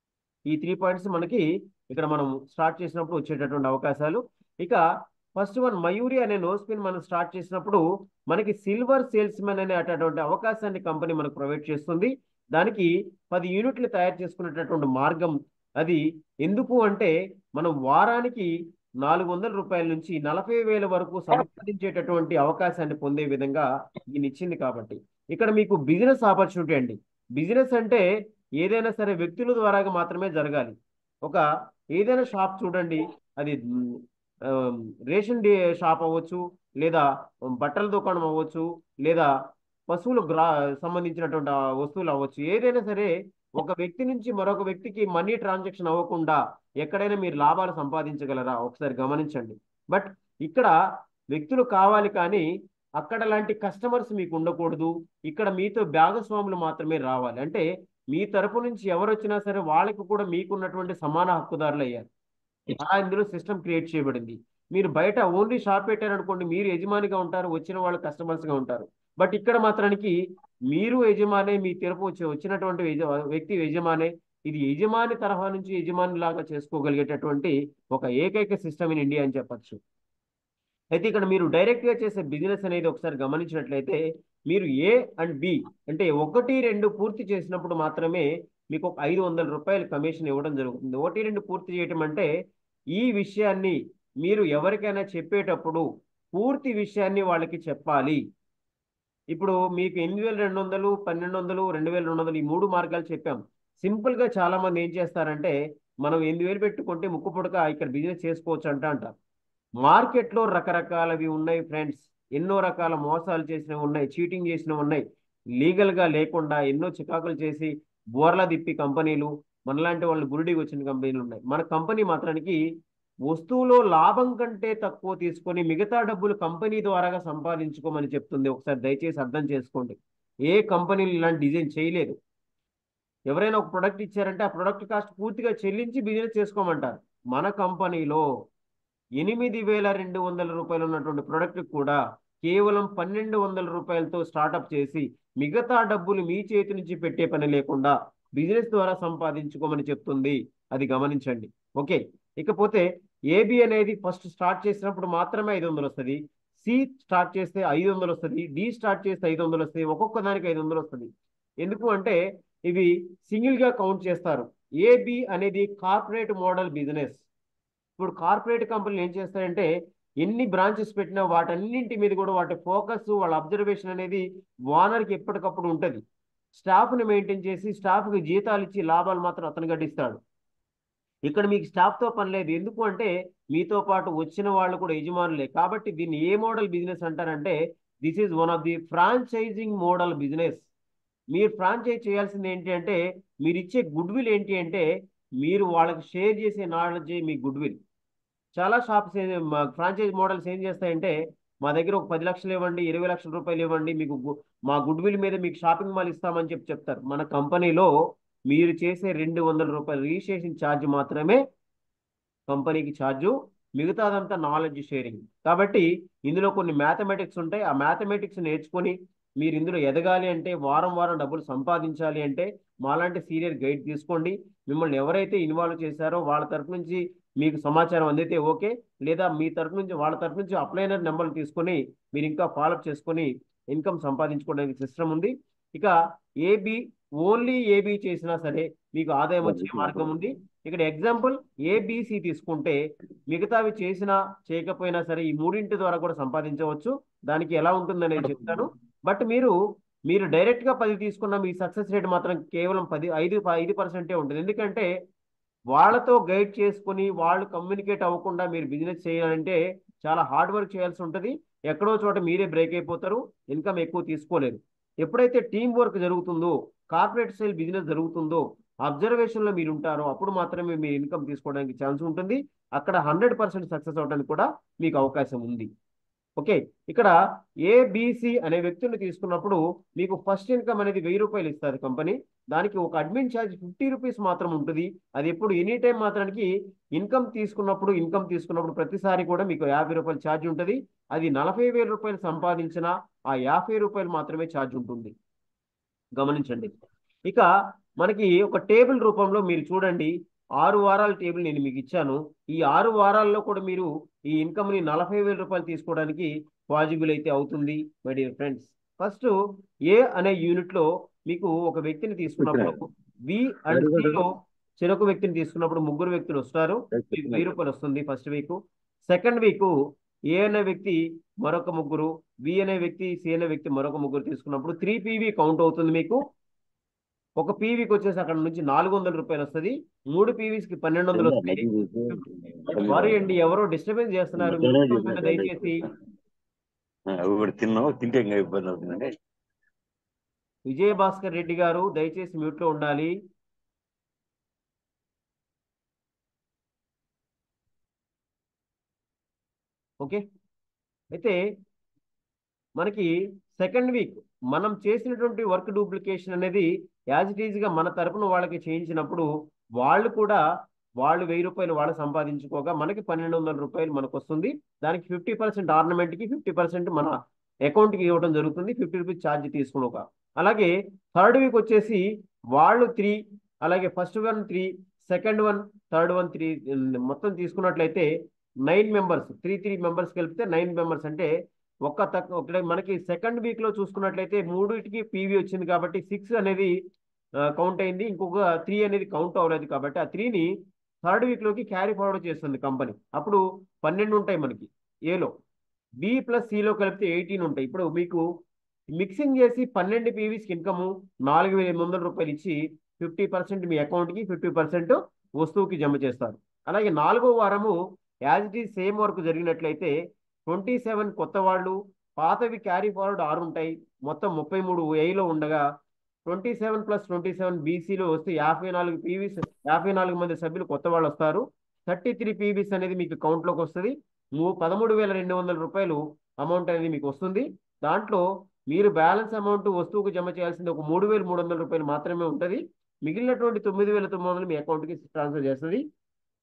ఈ త్రీ పాయింట్స్ మనకి ఇక్కడ మనం స్టార్ట్ చేసినప్పుడు వచ్చేటటువంటి అవకాశాలు ఇక ఫస్ట్ వన్ మయూరి అనే నో స్పిన్ మనం స్టార్ట్ చేసినప్పుడు మనకి సిల్వర్ సేల్స్ మెన్ అనేటటువంటి అవకాశాన్ని కంపెనీ మనకు ప్రొవైడ్ చేస్తుంది దానికి పది యూనిట్లు తయారు చేసుకునేటటువంటి మార్గం అది ఎందుకు అంటే మనం వారానికి నాలుగు వందల రూపాయల నుంచి నలభై వేల వరకు సంపాదించేటటువంటి అవకాశాన్ని పొందే విధంగా దీన్ని ఇచ్చింది కాబట్టి ఇక్కడ మీకు బిజినెస్ ఆపర్చునిటీ అండి బిజినెస్ అంటే ఏదైనా సరే వ్యక్తుల ద్వారా మాత్రమే జరగాలి ఒక ఏదైనా షాప్ చూడండి అది మ్, ఆ, రేషన్ డి షాప్ అవ్వచ్చు లేదా బట్టల దుకాణం అవ్వచ్చు లేదా పశువులు గ్రా సంబంధించినటువంటి ఆ వస్తువులు అవ్వచ్చు ఏదైనా సరే ఒక వ్యక్తి నుంచి మరొక వ్యక్తికి మనీ ట్రాన్సాక్షన్ అవ్వకుండా ఎక్కడైనా మీరు లాభాలు సంపాదించగలరా ఒకసారి గమనించండి బట్ ఇక్కడ వ్యక్తులు కావాలి కానీ అక్కడ లాంటి కస్టమర్స్ మీకు ఉండకూడదు ఇక్కడ మీతో భాగస్వాములు మాత్రమే రావాలి అంటే మీ తరపు నుంచి ఎవరు వచ్చినా సరే వాళ్ళకి కూడా మీకున్నటువంటి సమాన హక్కుదారులు అయ్యారు అలా ఇందులో సిస్టమ్ క్రియేట్ చేయబడింది మీరు బయట ఓన్లీ షాప్ పెట్టారనుకోండి మీరు యజమానిగా ఉంటారు వచ్చిన వాళ్ళు customers గా ఉంటారు బట్ ఇక్కడ మాత్రానికి మీరు యజమానే మీ తరపు వచ్చి వచ్చినటువంటి యజ- వ్యక్తి యజమానే ఇది యజమాని తరహా నుంచి యజమాని లాగా చేసుకోగలిగేటటువంటి ఒక ఏకైక సిస్టమ్ ఇన్ ఇండియా అని చెప్పొచ్చు అయితే ఇక్కడ మీరు డైరెక్ట్ గా చేసే బిజినెస్ అనేది ఒకసారి గమనించినట్లయితే మీరు ఏ అండ్ బి అంటే ఒకటి రెండు పూర్తి చేసినప్పుడు మాత్రమే మీకు ఒక ఐదు వందల రూపాయలు కమిషన్ ఇవ్వడం జరుగుతుంది ఒకటి రెండు పూర్తి చేయటం అంటే ఈ విషయాన్ని మీరు ఎవరికైనా చెప్పేటప్పుడు పూర్తి విషయాన్ని వాళ్ళకి చెప్పాలి ఇప్పుడు మీకు ఎనిమిది వేల రెండు వందలు పన్నెండు వందలు రెండు వేల రెండు వందలు ఈ మూడు మార్గాలు చెప్పాం సింపుల్ గా చాలా మంది ఏం చేస్తారంటే మనం ఎనిమిది వేలు పెట్టుకుంటే ముక్కు పుడక ఇక్కడ బిజినెస్ చేసుకోవచ్చు అంట అంటారు మార్కెట్లో రకరకాలవి ఉన్నాయి ఫ్రెండ్స్ ఎన్నో రకాల మోసాలు చేసినవి ఉన్నాయి చీటింగ్ చేసినవి ఉన్నాయి లీగల్ గా లేకుండా ఎన్నో చికాకులు చేసి బోర్లా తిప్పి కంపెనీలు మనలాంటి వాళ్ళు బురుడికి వచ్చిన కంపెనీలు ఉన్నాయి మన కంపెనీ మాత్రానికి వస్తువులో లాభం కంటే తక్కువ తీసుకొని మిగతా డబ్బులు కంపెనీ ద్వారాగా సంపాదించుకోమని చెప్తుంది ఒకసారి దయచేసి అర్థం చేసుకోండి ఏ కంపెనీలు ఇలాంటి డిజైన్ చేయలేదు ఎవరైనా ఒక ప్రొడక్ట్ ఇచ్చారంటే ఆ ప్రొడక్ట్ కాస్ట్ పూర్తిగా చెల్లించి బిజినెస్ చేసుకోమంటారు మన కంపెనీలో ఎనిమిది వేల రెండు వందల రూపాయలు ఉన్నటువంటి ప్రొడక్ట్ కూడా కేవలం పన్నెండు వందల రూపాయలతో స్టార్టప్ చేసి మిగతా డబ్బులు మీ చేతి నుంచి పెట్టే పని లేకుండా బిజినెస్ ద్వారా సంపాదించుకోమని చెప్తుంది అది గమనించండి ఓకే ఇకపోతే ఏబి అనేది ఫస్ట్ స్టార్ట్ చేసినప్పుడు మాత్రమే ఐదు వందలు వస్తుంది సి స్టార్ట్ చేస్తే ఐదు వందలు వస్తుంది డి స్టార్ట్ చేస్తే ఐదు వందలు వస్తాయి ఒక్కొక్క దానికి ఐదు వందలు వస్తుంది ఎందుకు అంటే ఇవి సింగిల్ గా కౌంట్ చేస్తారు ఏబి అనేది కార్పొరేట్ మోడల్ బిజినెస్ ఇప్పుడు కార్పొరేట్ కంపెనీలు ఏం చేస్తాయంటే ఎన్ని బ్రాంచెస్ పెట్టినా వాటన్నింటి మీద కూడా వాటి ఫోకస్ వాళ్ళ అబ్జర్వేషన్ అనేది ఓనర్కి ఎప్పటికప్పుడు ఉంటుంది స్టాఫ్ని మెయింటైన్ చేసి స్టాఫ్కి జీతాలు ఇచ్చి లాభాలు మాత్రం అతను గడిస్తాడు ఇక్కడ మీకు స్టాఫ్తో పని లేదు ఎందుకు అంటే మీతో పాటు వచ్చిన వాళ్ళు కూడా యజమానులే కాబట్టి దీన్ని ఏ మోడల్ బిజినెస్ అంటారంటే this is one of the franchising model business మీరు ఫ్రాంచైజ్ చేయాల్సింది ఏంటి అంటే మీరు ఇచ్చే గుడ్ విల్ ఏంటి అంటే మీరు వాళ్ళకి షేర్ చేసే నాలెడ్జ్ మీ గుడ్ విల్ చాలా షాప్స్ ఫ్రాంచైజ్ మోడల్స్ ఏం చేస్తాయంటే మా దగ్గర ఒక పది లక్షలు ఇవ్వండి ఇరవై లక్షల రూపాయలు ఇవ్వండి మీకు గు- మా గుడ్ విల్ మీద మీకు షాపింగ్ మాల్ ఇస్తామని చెప్పి చెప్తారు మన కంపెనీలో మీరు చేసే రెండు వందల రూపాయల రిజిస్ట్రేషన్ ఛార్జ్ మాత్రమే కంపెనీకి ఛార్జు మిగతాదంతా నాలెడ్జ్ షేరింగ్ కాబట్టి ఇందులో కొన్ని మ్యాథమెటిక్స్ ఉంటాయి ఆ మ్యాథమెటిక్స్ నేర్చుకొని మీరు ఇందులో ఎదగాలి అంటే వారం వారం డబ్బులు సంపాదించాలి అంటే మాలాంటి సీనియర్ గైడ్ తీసుకోండి మిమ్మల్ని ఎవరైతే ఇన్వాల్వ్ చేశారో వాళ్ళ తరపు నుంచి మీకు సమాచారం అందితే ఓకే లేదా మీ తరపు నుంచి వాళ్ళ తరపు నుంచి అప్లైనర్ నెంబర్లు తీసుకొని మీరు ఇంకా ఫాలోఅప్ చేసుకొని ఇన్కమ్ సంపాదించుకోవడానికి సిస్టమ్ ఉంది ఇక ఏబి ఓన్లీ ఏబి చేసినా సరే మీకు ఆదాయం వచ్చే మార్గం ఉంది ఇక్కడ ఎగ్జాంపుల్ ఏబిసి తీసుకుంటే మిగతావి చేసినా చేయకపోయినా సరే ఈ మూడింటి ద్వారా కూడా సంపాదించవచ్చు దానికి ఎలా ఉంటుందని నేను చెప్తాను బట్ మీరు మీరు డైరెక్ట్ గా పది తీసుకున్న మీ సక్సెస్ రేట్ మాత్రం కేవలం పది ఐదు ఐదు పర్సెంటే ఉంటుంది ఎందుకంటే వాళ్ళతో గైడ్ చేసుకుని వాళ్ళు కమ్యూనికేట్ అవ్వకుండా మీరు బిజినెస్ చేయాలంటే చాలా హార్డ్ వర్క్ చేయాల్సి ఉంటుంది ఎక్కడో చోట మీరే బ్రేక్ అయిపోతారు ఇన్కమ్ ఎక్కువ తీసుకోలేరు ఎప్పుడైతే టీం వర్క్ జరుగుతుందో కార్పొరేట్ స్టైల్ బిజినెస్ జరుగుతుందో అబ్జర్వేషన్ లో మీరు ఉంటారో అప్పుడు మాత్రమే మీరు ఇన్కమ్ తీసుకోవడానికి ఛాన్స్ ఉంటుంది అక్కడ హండ్రెడ్ పర్సెంట్ సక్సెస్ అవడానికి కూడా మీకు అవకాశం ఉంది ఓకే ఇక్కడ ఏబిసి అనే వ్యక్తుల్ని తీసుకున్నప్పుడు మీకు ఫస్ట్ ఇన్కమ్ అనేది వెయ్యి రూపాయలు ఇస్తుంది కంపెనీ దానికి ఒక అడ్మిన్ ఛార్జ్ ఫిఫ్టీ రూపీస్ మాత్రం ఉంటుంది అది ఎప్పుడు ఎనీ టైం మాత్రానికి ఇన్కమ్ తీసుకున్నప్పుడు ఇన్కమ్ తీసుకున్నప్పుడు ప్రతిసారి కూడా మీకు యాభై రూపాయలు ఛార్జ్ ఉంటుంది అది నలభై వేల రూపాయలు సంపాదించిన ఆ యాభై రూపాయలు మాత్రమే ఛార్జ్ ఉంటుంది గమనించండి ఇక మనకి ఒక టేబుల్ రూపంలో మీరు చూడండి ఆరు వారాల టేబుల్ నేను మీకు ఇచ్చాను ఈ ఆరు వారాల్లో కూడా మీరు ఈ ఇన్కమ్ని నలభై వేల రూపాయలు తీసుకోవడానికి పాజిబుల్ అయితే అవుతుంది my dear friends first A అనే యూనిట్ లో మీకు ఒక వ్యక్తిని తీసుకున్నప్పుడు వి అండ్ లో చెరొక వ్యక్తిని తీసుకున్నప్పుడు ముగ్గురు వ్యక్తులు వస్తారు మీకు వెయ్యి రూపాయలు వస్తుంది first week second week A అనే వ్యక్తి మరొక ముగ్గురు బి అనే వ్యక్తి సి అనే వ్యక్తి మరొక ముగ్గురు తీసుకున్నప్పుడు త్రీ పీవీ కౌంట్ అవుతుంది మీకు ఒక పీవీకి వచ్చేసి అక్కడ నుంచి నాలుగు వందల రూపాయలు వస్తుంది మూడు పీవీస్ కి పన్నెండు వందలు వస్తాయి సారీ అండి ఎవరో డిస్టర్బెన్స్ చేస్తున్నారు మ్యూట్ ఉంటుంది దయచేసి అవి కూడా తిన్నావు తింటే ఇంకా ఇబ్బంది అవుతుందండి విజయ భాస్కర్ రెడ్డి గారు దయచేసి మ్యూట్ లో ఉండాలి ఓకే అయితే మనకి సెకండ్ వీక్ మనం చేసినటువంటి వర్క్ డూప్లికేషన్ అనేది యాజ్ ఇట్ ఈజ్ గా మన తరపున వాళ్ళకి చేయించినప్పుడు వాళ్ళు కూడా వాళ్ళు వెయ్యి రూపాయలు వాళ్ళు సంపాదించుకోగా మనకి పన్నెండు వందల రూపాయలు మనకు వస్తుంది దానికి ఫిఫ్టీ పర్సెంట్ ఆర్నమెంట్ కి ఫిఫ్టీ పర్సెంట్ మన అకౌంట్ కి ఇవ్వడం జరుగుతుంది ఫిఫ్టీ రూపీస్ ఛార్జ్ తీసుకున్నాక అలాగే థర్డ్ వీక్ వచ్చేసి వాళ్ళు త్రీ అలాగే first one three second one third one three మొత్తం తీసుకున్నట్లయితే nine members three three members కలిపితే నైన్ మెంబర్స్ అంటే ఒక్క తక్కువ ఒకటే మనకి సెకండ్ వీక్ లో చూసుకున్నట్లయితే మూడుటికి పీవీ వచ్చింది కాబట్టి సిక్స్ అనేది కౌంట్ అయింది ఇంకొక త్రీ అనేది కౌంట్ అవ్వలేదు కాబట్టి ఆ త్రీని థర్డ్ వీక్ లోకి క్యారీ ఫార్వర్డ్ చేస్తుంది కంపెనీ అప్పుడు పన్నెండు ఉంటాయి మనకి ఏలో బి ప్లస్ సిలో కలిపితే ఎయిటీన్ ఉంటాయి ఇప్పుడు మీకు మిక్సింగ్ చేసి పన్నెండు పీవీస్కి ఇన్కమ్ నాలుగు వేల ఎనిమిది వందల రూపాయలు ఇచ్చి ఫిఫ్టీ పర్సెంట్ మీ అకౌంట్కి ఫిఫ్టీ పర్సెంట్ వస్తువుకి జమ చేస్తారు అలాగే నాలుగో వారము as it is same work జరిగినట్లయితే ట్వంటీ సెవెన్ కొత్త వాళ్ళు పాతవి క్యారీ ఫార్వర్డ్ ఆరు ఉంటాయి మొత్తం ముప్పై మూడు ఏలో ఉండగా twenty seven plus twenty seven బీసీలో వస్తే యాభై నాలుగు పీవీస్ యాభై నాలుగు మంది సభ్యులు కొత్త వాళ్ళు వస్తారు థర్టీ త్రీ పీవీస్ అనేది మీకు అకౌంట్లోకి వస్తుంది మూ పదమూడు వేల రెండు వందల రూపాయలు అమౌంట్ అనేది మీకు వస్తుంది దాంట్లో మీరు బ్యాలెన్స్ అమౌంట్ వస్తువుకు జమ చేయాల్సింది ఒక మూడు వేల మూడు వందల రూపాయలు మాత్రమే ఉంటుంది మిగిలినటువంటి తొమ్మిది వేల తొమ్మిది వందలు మీ అకౌంట్కి ట్రాన్స్ఫర్ చేస్తుంది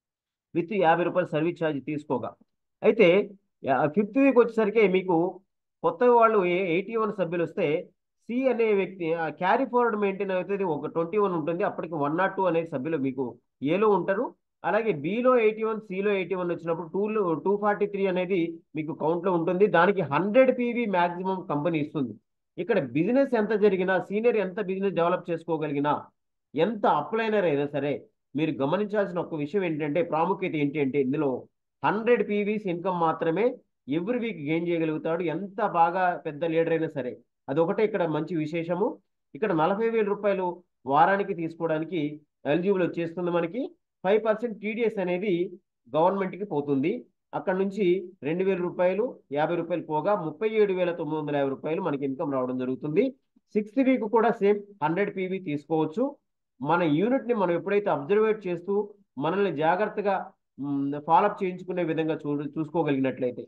విత్ యాభై రూపాయలు సర్వీస్ ఛార్జ్ తీసుకోగా అయితే ఫిఫ్త్ వీక్ వచ్చేసరికి మీకు కొత్తగా వాళ్ళు ఎయిటీ వన్ సభ్యులు వస్తే సి అనే వ్యక్తి క్యారీ ఫార్వర్డ్ మెయింటైన్ అవుతుంది ఒక ట్వంటీ వన్ ఉంటుంది అప్పటికి వన్ నాట్ టూ అనే సభ్యులు మీకు ఏలో ఉంటారు అలాగే బిలో ఎయిటీ వన్ సిలో ఎయిటీ వన్ వచ్చినప్పుడు టూలో టూ ఫార్టీ త్రీ అనేది మీకు కౌంట్లో ఉంటుంది దానికి హండ్రెడ్ పీవీ మ్యాక్సిమం కంపెనీ ఇస్తుంది ఇక్కడ బిజినెస్ ఎంత జరిగినా సీనియర్ ఎంత బిజినెస్ డెవలప్ చేసుకోగలిగినా ఎంత అప్లైనర్ అయినా సరే మీరు గమనించాల్సిన ఒక విషయం ఏంటంటే ప్రాముఖ్యత ఏంటి అంటే ఇందులో హండ్రెడ్ పీవీస్ ఇన్కమ్ మాత్రమే ఎవ్రీ వీక్ గెయిన్ చేయగలుగుతాడు ఎంత బాగా పెద్ద లీడర్ అయినా సరే అదొకటే ఇక్కడ మంచి విశేషము ఇక్కడ నలభై వేల రూపాయలు వారానికి తీసుకోవడానికి ఎలిజిబుల్ వచ్చేస్తుంది మనకి ఫైవ్ పర్సెంట్ టీడీఎస్ అనేది గవర్నమెంట్కి పోతుంది అక్కడ నుంచి రెండు వేల రూపాయలు యాభై రూపాయలు పోగా ముప్పై ఏడు వేల తొమ్మిది వందల యాభై రూపాయలు మనకి ఇన్కమ్ రావడం జరుగుతుంది సిక్స్త్ వీక్ కూడా సేమ్ హండ్రెడ్ పీవీ తీసుకోవచ్చు మన యూనిట్ని మనం ఎప్పుడైతే అబ్జర్వేట్ చేస్తూ మనల్ని జాగ్రత్తగా ఫాలోఅప్ చేయించుకునే విధంగా చూ చూసుకోగలిగినట్లయితే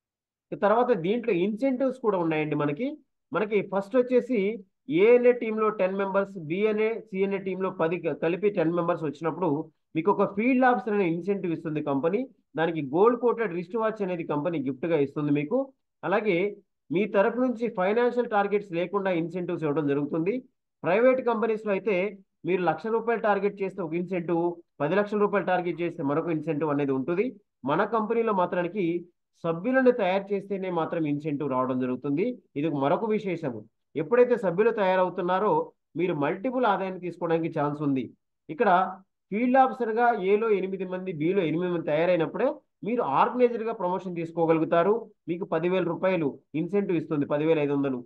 తర్వాత దీంట్లో ఇన్సెంటివ్స్ కూడా ఉన్నాయండి మనకి మనకి ఫస్ట్ వచ్చేసి ఏఎన్ఏ టీంలో టెన్ మెంబర్స్ బిఎన్ఏ సిఎన్ఏ టీంలో పది కలిపి టెన్ మెంబర్స్ వచ్చినప్పుడు మీకు ఒక ఫీల్డ్ ఆఫీసర్ అనే ఇన్సెంటివ్ ఇస్తుంది కంపెనీ దానికి గోల్డ్ కోటెడ్ రిస్ట్ వాచ్ అనేది కంపెనీ గిఫ్ట్గా ఇస్తుంది మీకు అలాగే మీ తరపు నుంచి ఫైనాన్షియల్ టార్గెట్స్ లేకుండా ఇన్సెంటివ్స్ ఇవ్వడం జరుగుతుంది ప్రైవేట్ కంపెనీస్లో అయితే మీరు లక్ష రూపాయలు టార్గెట్ చేస్తే ఒక ఇన్సెంటివ్ పది లక్షల రూపాయలు టార్గెట్ చేస్తే మరొక ఇన్సెంటివ్ అనేది ఉంటుంది మన కంపెనీలో మాత్రానికి సభ్యులను తయారు చేస్తేనే మాత్రం ఇన్సెంటివ్ రావడం జరుగుతుంది ఇది మరొక విశేషము ఎప్పుడైతే సభ్యులు తయారవుతున్నారో మీరు మల్టిపుల్ ఆదాయాన్ని తీసుకోవడానికి ఛాన్స్ ఉంది ఇక్కడ ఫీల్డ్ ఆఫీసర్గా ఏలో ఎనిమిది మంది బిలో ఎనిమిది మంది తయారైనప్పుడే మీరు ఆర్గనైజర్గా ప్రమోషన్ తీసుకోగలుగుతారు మీకు పదివేల రూపాయలు ఇన్సెంటివ్ ఇస్తుంది పదివేల ఐదు వందలు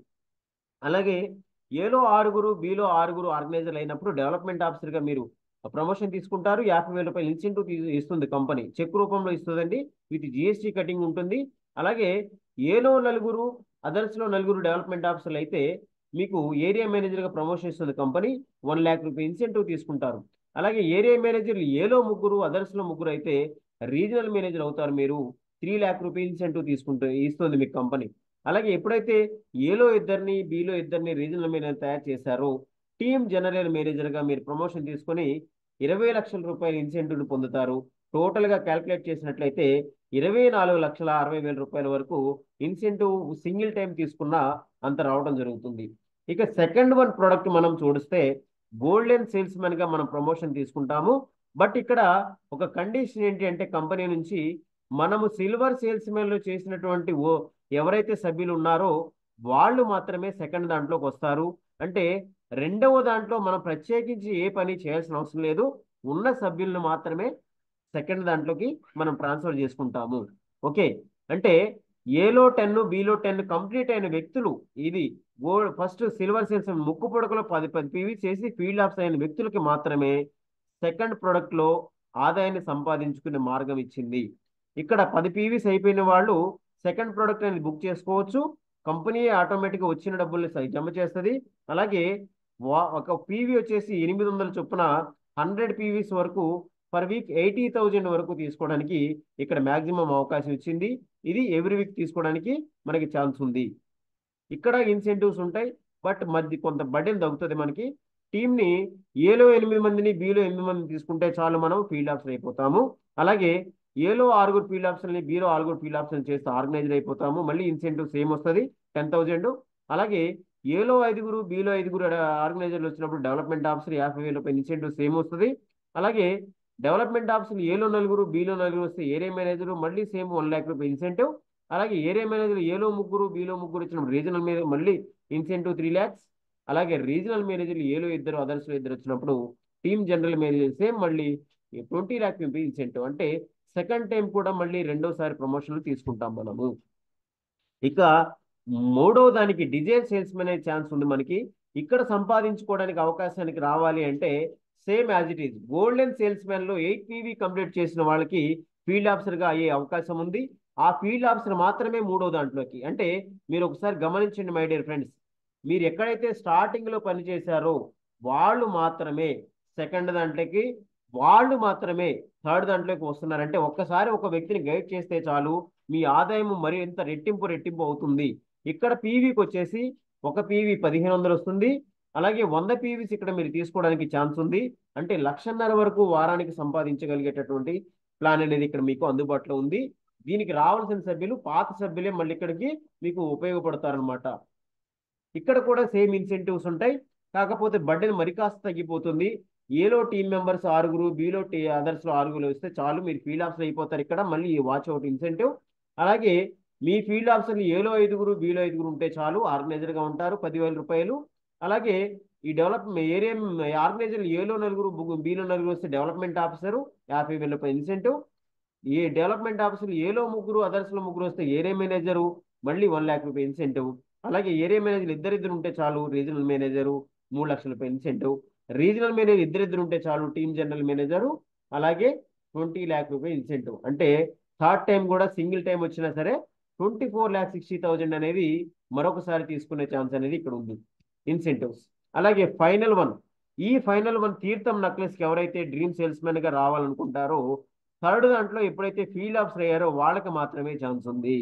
అలాగే ఏలో ఆరుగురు బిలో ఆరుగురు ఆర్గనైజర్లు అయినప్పుడు డెవలప్మెంట్ ఆఫీసర్గా మీరు ప్రమోషన్ తీసుకుంటారు యాభై వేల రూపాయలు ఇన్సెంటివ్ ఇస్తుంది కంపెనీ చెక్ రూపంలో ఇస్తుందండి విత్ జిఎస్టీ కటింగ్ ఉంటుంది అలాగే ఏలో నలుగురు అదర్స్లో నలుగురు డెవలప్మెంట్ ఆఫీసర్లు అయితే మీకు ఏరియా మేనేజర్గా ప్రమోషన్ ఇస్తుంది company one lakh rupee incentive తీసుకుంటారు అలాగే ఏరియా మేనేజర్లు ఏలో ముగ్గురు అదర్స్లో ముగ్గురు అయితే రీజనల్ మేనేజర్ అవుతారు మీరు త్రీ ల్యాక్ రూపీ ఇన్సెంటివ్ తీసుకుంటూ ఇస్తుంది మీకు కంపెనీ అలాగే ఎప్పుడైతే ఏలో ఇద్దరిని బిలో ఇద్దరిని రీజనల్ మేనేజర్ తయారు చేశారో టీమ్ జనరల్ మేనేజర్గా మీరు ప్రమోషన్ తీసుకొని ఇరవై లక్షల రూపాయల ఇన్సెంటివ్ని పొందుతారు టోటల్గా క్యాల్కులేట్ చేసినట్లయితే ఇరవై నాలుగు లక్షల అరవై వేల రూపాయల వరకు ఇన్సెంటివ్ సింగిల్ టైం తీసుకున్న అంత రావడం జరుగుతుంది ఇక సెకండ్ వన్ ప్రోడక్ట్ మనం చూడిస్తే గోల్డెన్ సేల్స్ గా మనం ప్రమోషన్ తీసుకుంటాము బట్ ఇక్కడ ఒక కండిషన్ ఏంటి అంటే కంపెనీ నుంచి మనము సిల్వర్ సేల్స్ లో చేసినటువంటి ఓ ఎవరైతే సభ్యులు ఉన్నారో వాళ్ళు మాత్రమే సెకండ్ దాంట్లోకి వస్తారు అంటే రెండవ దాంట్లో మనం ప్రత్యేకించి ఏ పని చేయాల్సిన అవసరం లేదు ఉన్న సభ్యులను మాత్రమే సెకండ్ దాంట్లోకి మనం ట్రాన్స్ఫర్ చేసుకుంటాము ఓకే అంటే ఏలో టెన్ బిలో టెన్ కంప్లీట్ అయిన వ్యక్తులు ఇది గోల్డ్ ఫస్ట్ సిల్వర్ సేల్స్ ముక్కు పొడకలో పది పది పీవీ చేసి ఫీల్డ్ ఆఫ్స్ అయిన వ్యక్తులకి మాత్రమే సెకండ్ ప్రొడక్ట్లో ఆదాయాన్ని సంపాదించుకునే మార్గం ఇచ్చింది ఇక్కడ పది పీవీస్ అయిపోయిన వాళ్ళు సెకండ్ ప్రోడక్ట్ అనేది బుక్ చేసుకోవచ్చు కంపెనీ ఆటోమేటిక్గా వచ్చిన డబ్బుల్ని జమ చేస్తుంది అలాగే ఒక పీవీ వచ్చేసి ఎనిమిది వందల చొప్పున హండ్రెడ్ పీవీస్ వరకు పర్ వీక్ ఎయిటీ థౌజండ్ వరకు తీసుకోవడానికి ఇక్కడ మ్యాక్సిమం అవకాశం ఇచ్చింది ఇది ఎవ్రీ వీక్ తీసుకోవడానికి మనకి ఛాన్స్ ఉంది ఇక్కడ ఇన్సెంటివ్స్ ఉంటాయి బట్ మధ్య కొంత బడ్డెన్ తగ్గుతుంది మనకి టీంని ఏలో ఎనిమిది మందిని బిలో ఎనిమిది మందిని తీసుకుంటే చాలు మనం ఫీల్డ్ ఆఫీసర్ అయిపోతాము అలాగే ఏలో ఆరుగురు ఫీల్డ్ ఆఫీసర్ని బీలో ఆరుగురు ఫీల్డ్ ఆఫీసర్ని చేస్తే ఆర్గనైజర్ అయిపోతాము మళ్ళీ ఇన్సెంటివ్ సేమ్ వస్తుంది టెన్ థౌజండ్ అలాగే ఏలో ఐదుగురు బీలో ఐదుగురు ఆర్గనైజర్లు వచ్చినప్పుడు డెవలప్మెంట్ ఆఫీసర్ యాభై వేల రూపాయలు ఇన్సెంటివ్ సేమ్ వస్తుంది అలాగే డెవలప్మెంట్ ఆఫీసర్ ఏలో నలుగురు బీలో నలుగురు వస్తే ఏరియా మేనేజర్ మళ్ళీ సేమ్ వన్ ల్యాక్ రూపాయలు ఇన్సెంటివ్ అలాగే ఏరియా మేనేజర్ ఏలో ముగ్గురు బీలో ముగ్గురు వచ్చినప్పుడు రీజనల్ మేనేజర్ మళ్ళీ ఇన్సెంటివ్ త్రీ ల్యాక్స్ అలాగే రీజనల్ మేనేజర్లు ఏలో ఇద్దరు అదర్స్లో ఇద్దరు వచ్చినప్పుడు టీమ్ జనరల్ మేనేజర్ సేమ్ మళ్ళీ ట్వంటీ ల్యాక్ ఇన్సెంటివ్ అంటే సెకండ్ టైం కూడా మళ్ళీ రెండోసారి ప్రమోషన్లు తీసుకుంటాం మనము ఇక మూడో దానికి డిజైన్ సేల్స్ అనే ఛాన్స్ ఉంది మనకి ఇక్కడ సంపాదించుకోవడానికి అవకాశానికి రావాలి అంటే same as it is golden sales లో ఎయిట్ పీవీ కంప్లీట్ చేసిన వాళ్ళకి ఫీల్డ్ ఆఫీసర్గా అయ్యే అవకాశం ఉంది ఆ ఫీల్డ్ ఆఫీసర్ మాత్రమే మూడో దాంట్లోకి అంటే మీరు ఒకసారి గమనించండి మై డియర్ ఫ్రెండ్స్ మీరు ఎక్కడైతే స్టార్టింగ్లో పనిచేశారో వాళ్ళు మాత్రమే సెకండ్ దాంట్లోకి వాళ్ళు మాత్రమే థర్డ్ దాంట్లోకి వస్తున్నారంటే ఒక్కసారి ఒక వ్యక్తిని గైడ్ చేస్తే చాలు మీ ఆదాయం మరి ఎంత రెట్టింపు రెట్టింపు అవుతుంది ఇక్కడ పీవీకి వచ్చేసి ఒక పీవీ పదిహేను వందలు వస్తుంది అలాగే వంద పీవీస్ ఇక్కడ మీరు తీసుకోవడానికి ఛాన్స్ ఉంది అంటే లక్షన్నర వరకు వారానికి సంపాదించగలిగేటటువంటి ప్లాన్ అనేది ఇక్కడ మీకు అందుబాటులో ఉంది దీనికి రావాల్సిన సభ్యులు పాత సభ్యులే మళ్ళీ ఇక్కడికి మీకు ఉపయోగపడతారనమాట ఇక్కడ కూడా సేమ్ ఇన్సెంటివ్స్ ఉంటాయి కాకపోతే బడ్డెన్ మరి కాస్త తగ్గిపోతుంది ఏలో టీం మెంబర్స్ ఆరుగురు బీలో టీ అదర్స్ లో ఆరుగురు వస్తే చాలు మీరు ఫీల్డ్ ఆఫీసర్ అయిపోతారు ఇక్కడ మళ్ళీ వాచ్ అవుట్ ఇన్సెంటివ్ అలాగే మీ ఫీల్డ్ ఆఫీసర్లు ఏలో ఐదుగురు బీలో ఐదుగురు ఉంటే చాలు ఆర్గనైజర్ గా ఉంటారు పదివేల రూపాయలు అలాగే ఈ డెవలప్ ఏరియా ఆర్గనైజర్లు ఏలో నలుగురు బీలో నలుగురు వస్తే డెవలప్మెంట్ ఆఫీసరు యాభై వేల రూపాయలు ఇన్సెంటివ్ ఏ డెవలప్మెంట్ ఆఫీసర్లు ఏలో ముగ్గురు అదర్స్ లో ముగ్గురు వస్తే ఏరియా మేనేజరు మళ్ళీ వన్ ల్యాక్ రూపాయలు ఇన్సెంటివ్ అలాగే ఏరియా మేనేజర్ ఇద్దరిద్దరు ఉంటే చాలు రీజనల్ మేనేజరు మూడు లక్షల రూపాయలు ఇన్సెంటివ్ రీజనల్ మేనేజర్ ఇద్దరిద్దరు ఉంటే చాలు టీమ్ జనరల్ మేనేజరు అలాగే ట్వంటీ ల్యాక్ రూపాయలు ఇన్సెంటివ్ అంటే థర్డ్ టైం కూడా సింగిల్ టైం వచ్చినా సరే twenty four lakh sixty thousand అనేది మరొకసారి తీసుకునే ఛాన్స్ అనేది ఇక్కడ ఉంది ఇన్సెంటివ్స్ అలాగే ఫైనల్ వన్ ఈ ఫైనల్ వన్ తీర్థం నక్లెస్కి ఎవరైతే డ్రీమ్ సేల్స్ మెన్ గా రావాలనుకుంటారో థర్డ్ దాంట్లో ఎప్పుడైతే ఫీల్డ్ ఆఫ్సర్ అయ్యారో వాళ్ళకి మాత్రమే ఛాన్స్ ఉంది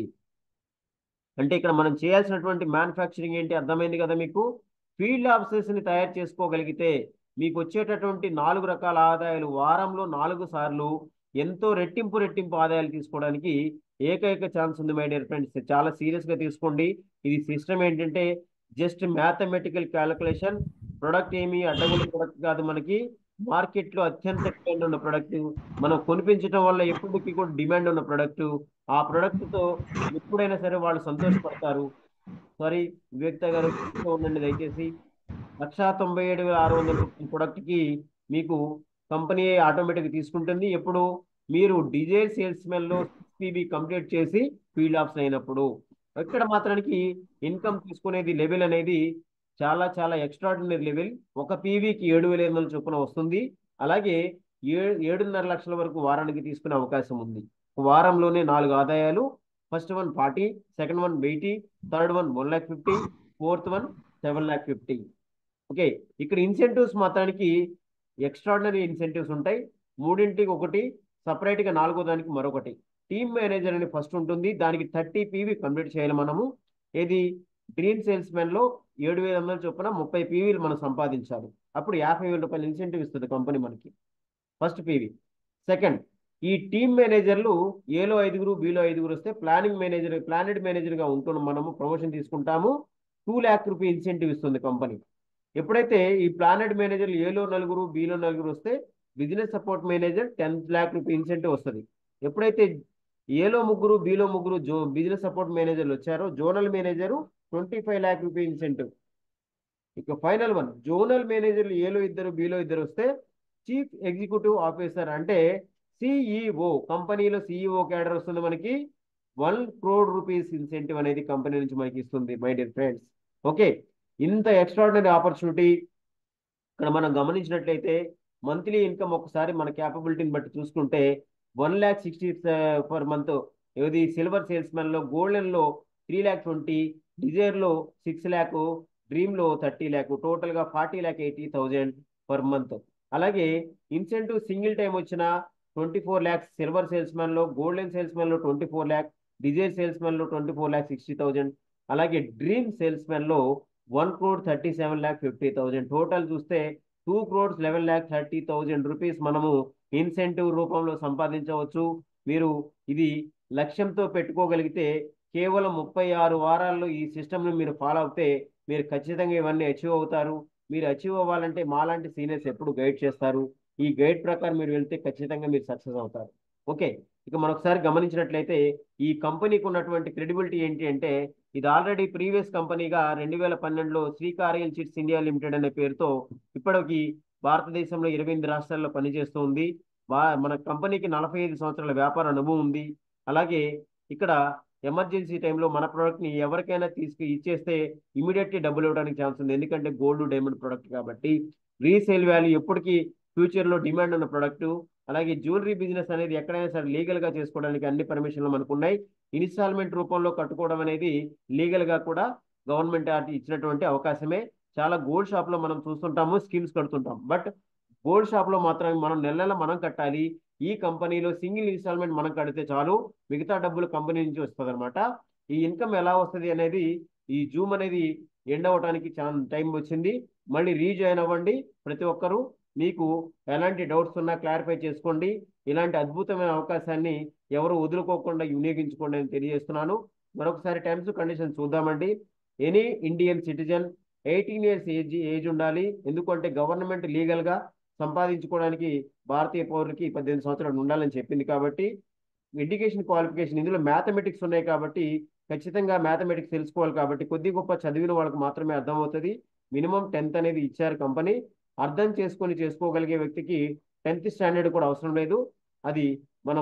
అంటే ఇక్కడ మనం చేయాల్సినటువంటి మ్యానుఫ్యాక్చరింగ్ ఏంటి అర్థమైంది కదా మీకు ఫీల్డ్ ఆఫీసర్స్ ని తయారు చేసుకోగలిగితే మీకు వచ్చేటటువంటి నాలుగు రకాల ఆదాయాలు వారంలో నాలుగు సార్లు ఎంతో రెట్టింపు రెట్టింపు ఆదాయాలు తీసుకోవడానికి ఏకైక ఛాన్స్ ఉంది మై డియర్ ఫ్రెండ్స్ చాలా సీరియస్ గా తీసుకోండి ఇది సిస్టమ్ ఏంటంటే జస్ట్ మ్యాథమెటికల్ క్యాలిక్యులేషన్ ప్రొడక్ట్ ఏమి అడ్డగోలు ప్రొడక్ట్ కాదు మనకి మార్కెట్ లో అత్యంత డిమాండ్ ఉన్న ప్రొడక్ట్ మనం కొనిపించడం వల్ల ఎప్పటికీ కూడా డిమాండ్ ఉన్న ప్రొడక్ట్ ఆ ప్రొడక్ట్ తో ఎప్పుడైనా సరే వాళ్ళు సంతోషపడతారు సారీ వివేక్త గారు చూస్తూ ఉండండి దయచేసి లక్షా తొంభై ఏడు వేల ఆరు వందల ప్రొడక్ట్ కి మీకు కంపెనీ ఆటోమేటిక్ తీసుకుంటుంది ఎప్పుడు మీరు డిజైర్ సేల్స్ మెన్ లో పీబీ కంప్లీట్ చేసి ఫీల్డ్ ఆఫ్స్ అయినప్పుడు ఇక్కడ మాత్రానికి ఇన్కమ్ తీసుకునేది లెవెల్ అనేది చాలా చాలా ఎక్స్ట్రాడినరీ లెవెల్ ఒక పీవీకి ఏడు వేల ఐదు వందల చొప్పున వస్తుంది అలాగే ఏ ఏడున్నర లక్షల వరకు వారానికి తీసుకునే అవకాశం ఉంది వారంలోనే నాలుగు ఆదాయాలు first one forty second one eighty third one one lakh fifty fourth one seven lakh fifty okay ఇక్కడ ఇన్సెంటివ్స్ మాత్రానికి ఎక్స్ట్రాడినరీ ఇన్సెంటివ్స్ ఉంటాయి మూడింటికి ఒకటి సపరేట్ గా నాలుగో దానికి మరొకటి టీమ్ మేనేజర్ అని ఫస్ట్ ఉంటుంది దానికి థర్టీ పీవీ కంప్లీట్ చేయాలి మనము ఏది డ్రీమ్ సేల్స్ మెన్ లో ఏడు వేల వందల చొప్పున ముప్పై పీవీలు మనం సంపాదించాలి అప్పుడు యాభై వేల రూపాయలు ఇన్సెంటివ్ ఇస్తుంది కంపెనీ మనకి ఫస్ట్ పీవీ సెకండ్ ఈ టీమ్ మేనేజర్లు ఏలో ఐదుగురు బీలో ఐదుగురు వస్తే ప్లానింగ్ మేనేజర్ ప్లానెడ్ మేనేజర్ గా ఉంటున్నాం మనము ప్రమోషన్ తీసుకుంటాము టూ ల్యాక్ రూపీ ఇన్సెంటివ్ ఇస్తుంది కంపెనీ ఎప్పుడైతే ఈ ప్లానెడ్ మేనేజర్లు ఏలో నలుగురు బీలో నలుగురు వస్తే business support manager ten lakh rupee incentive వస్తుంది ఎప్పుడైతే ఏలో ముగ్గురు బీలో ముగ్గురు జో బిజినెస్ సపోర్ట్ మేనేజర్లు వచ్చారో zonal manager twenty five lakh rupee incentive ఇక ఫైనల్ వన్ జోనల్ మేనేజర్లు ఏలో ఇద్దరు బీలో ఇద్దరు వస్తే చీఫ్ ఎగ్జిక్యూటివ్ ఆఫీసర్ అంటే సిఈఓ కంపెనీలో సిఈఓ క్యాడర్ వస్తుంది మనకి వన్ క్రోడ్ రూపీస్ ఇన్సెంటివ్ అనేది కంపెనీ నుంచి మనకి ఇస్తుంది మై డియర్ ఫ్రెండ్స్ ఓకే ఇంత ఎక్స్ట్రాడినరీ ఆపర్చునిటీ ఇక్కడ మనం గమనించినట్లయితే మంత్లీ ఇన్కమ్ ఒకసారి మన క్యాపబిలిటీని బట్టి చూసుకుంటే one lakh sixty per month ఏది సిల్వర్ సేల్స్ మెన్ లో గోల్డెన్ లో త్రీ ల్యాక్ ట్వంటీ డిజైర్ లో సిక్స్ ల్యాక్ డ్రీమ్ లో థర్టీ ల్యాక్ టోటల్ గా forty lakh eighty thousand per month అలాగే ఇన్సెంటివ్ సింగిల్ టైం వచ్చిన twenty four lakhs silver salesmen లో గోల్డెన్ సేల్స్ మెన్ లో twenty four lakh desire salesmen లో twenty four lakh sixty thousand అలాగే dream salesmen లో one crore thirty seven lakh fifty thousand total చూస్తే two crores eleven lakh thirty thousand rupees మనము incentive రూపంలో సంపాదించవచ్చు మీరు ఇది లక్ష్యంతో పెట్టుకోగలిగితే కేవలం ముప్పై ఆరు వారాల్లో ఈ సిస్టమ్ను మీరు ఫాలో అవుతే మీరు ఖచ్చితంగా ఇవన్నీ అచీవ్ అవుతారు మీరు అచీవ్ అవ్వాలంటే మాలాంటి సీనియర్స్ ఎప్పుడు గైడ్ చేస్తారు ఈ గైడ్ ప్రకారం మీరు వెళ్తే ఖచ్చితంగా మీరు సక్సెస్ అవుతారు ఓకే ఇక మనొకసారి గమనించినట్లయితే ఈ కంపెనీకి ఉన్నటువంటి క్రెడిబిలిటీ ఏంటి అంటే ఇది ఆల్రెడీ ప్రీవియస్ కంపెనీగా రెండు వేల పన్నెండులో శ్రీకారియల్ చిట్స్ ఇండియా లిమిటెడ్ అనే పేరుతో ఇప్పటికి భారతదేశంలో ఇరవై ఎనిమిది రాష్ట్రాల్లో పనిచేస్తూ ఉంది మన కంపెనీకి నలభై ఐదు సంవత్సరాల వ్యాపార అనుభవం ఉంది అలాగే ఇక్కడ ఎమర్జెన్సీ టైంలో మన ప్రోడక్ట్ ని ఎవరికైనా తీసుకు ఇచ్చేస్తే ఇమీడియట్లీ డబ్బులు ఇవ్వడానికి ఛాన్స్ ఉంది ఎందుకంటే గోల్డ్ డైమండ్ ప్రోడక్ట్ కాబట్టి రీసేల్ వాల్యూ ఎప్పటికీ ఫ్యూచర్ లో డిమాండ్ ఉన్న ప్రోడక్ట్ అలాగే జ్యువెలరీ బిజినెస్ అనేది ఎక్కడైనా సరే లీగల్ గా చేసుకోవడానికి అన్ని పర్మిషన్లు మనకు ఉన్నాయి ఇన్స్టాల్మెంట్ రూపంలో కట్టుకోవడం అనేది లీగల్ గా కూడా గవర్నమెంట్ ఇచ్చినటువంటి అవకాశమే చాలా గోల్డ్ షాప్ లో మనం చూస్తుంటాము స్కీమ్స్ కడుతుంటాం బట్ గోల్డ్ షాప్ లో మాత్రం మనం నెల నెల మనం కట్టాలి ఈ కంపెనీలో సింగిల్ ఇన్స్టాల్మెంట్ మనం కడితే చాలు మిగతా డబ్బులు కంపెనీ నుంచి వస్తుంది అనమాట ఈ ఇన్కమ్ ఎలా వస్తుంది అనేది ఈ జూమ్ అనేది ఎండ్ అవ్వడానికి చాలా టైం వచ్చింది మళ్ళీ రీజాయిన్ అవ్వండి ప్రతి ఒక్కరూ మీకు ఎలాంటి డౌట్స్ ఉన్నా క్లారిఫై చేసుకోండి ఇలాంటి అద్భుతమైన అవకాశాన్ని ఎవరు వదులుకోకుండా వినియోగించుకోండి అని తెలియజేస్తున్నాను మరొకసారి టర్మ్స్ కండిషన్స్ చూద్దామండి any Indian citizen eighteen years age age ఉండాలి ఎందుకంటే గవర్నమెంట్ లీగల్గా సంపాదించుకోవడానికి భారతీయ పౌరులకి పద్దెనిమిది సంవత్సరాలు ఉండాలని చెప్పింది కాబట్టి ఎడ్యుకేషన్ క్వాలిఫికేషన్ ఇందులో మ్యాథమెటిక్స్ ఉన్నాయి కాబట్టి ఖచ్చితంగా మ్యాథమెటిక్స్ తెలుసుకోవాలి కాబట్టి కొద్ది గొప్ప చదివిన వాళ్ళకి మాత్రమే అర్థమవుతుంది మినిమం టెన్త్ అనేది ఇచ్చారు కంపెనీ అర్థం చేసుకొని చేసుకోగలిగే వ్యక్తికి టెన్త్ స్టాండర్డ్ కూడా అవసరం లేదు అది మనం